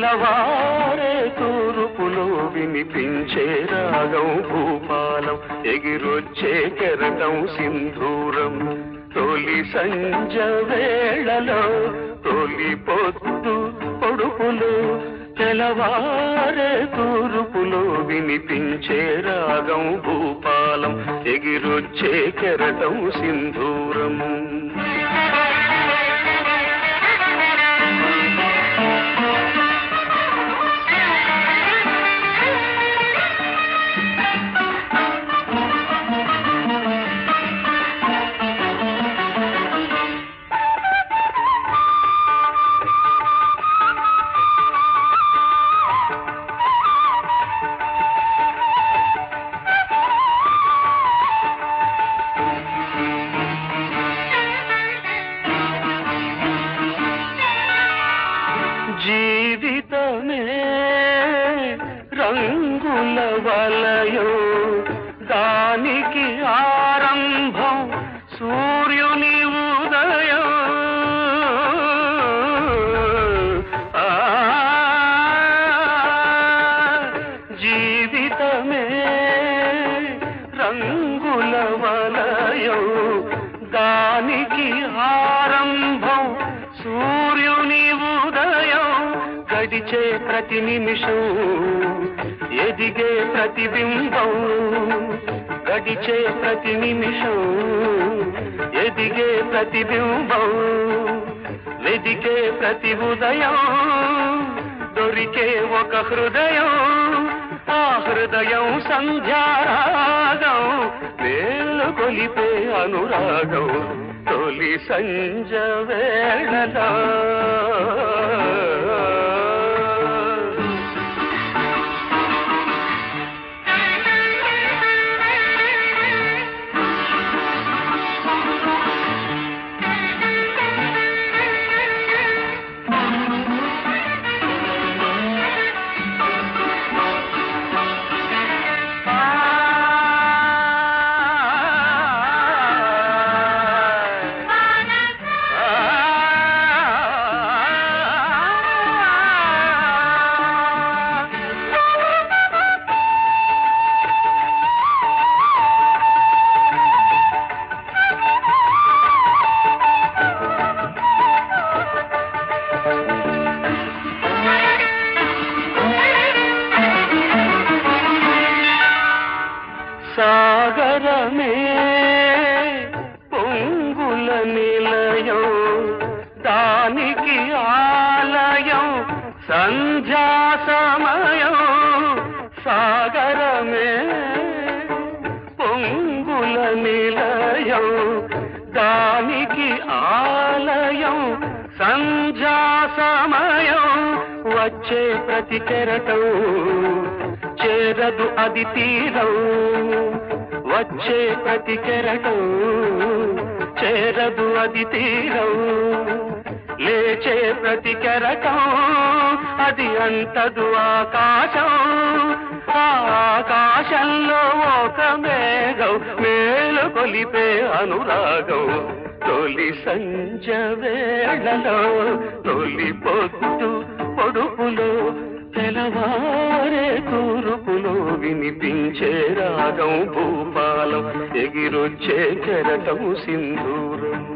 తెలవారే తూర్పులో వినిపించే రాగం భూపాలం ఎగిరొచ్చే కెరటం సింధూరం తొలి సంజ వేళలో తొలి పొద్దు పొడుపులు తెలవారే తూర్పులో వినిపించే రాగం భూపాలం ఎగిరొచ్చే కెరటం సింధూరం జీవితమే రంగుల వలయో దానికి ఆరంభం సూర్యుని ఉదయం ఆ, జీవితమే రంగుల వలయం దానికి ఆరంభం సూర్యుని ఉదయం గడిచే ప్రతి నిమిషం ఎదిగే ప్రతిబింబం గడిచే ప్రతి నిమిషం ఎదిగే ప్రతిబింబం వెదికే ప్రతి ఉదయం దొరికే ఒక హృదయం ఆ హృదయం సంధ్యారాగం వేలు కొలిపే అనురాగం తొలి సంజ వేళలో సాగరమే పొంగుల నిలయం దానికి ఆలయం సంధ్యా సమయం సాగరమే పొంగుల నిలయం దానికి ఆలయం సంధ్యా సమయం వచ్చే ప్రతి కెరటం చేరదు అది తీరం వచ్చే ప్రతి కెరటం చేరదు అది తీరం లేచే ప్రతి కెరటం అది అంతదు ఆకాశం ఆ ఆకాశంలో ఒక మేఘం మేలు కొలిపే అనురాగం తొలి సంజ వేళలో తొలి పొద్దు పొడుపులో తెలవారే తూర్పులో వినిపించే రాగం భూపాలం ఎగిరొచ్చే కెరటం సింధూరం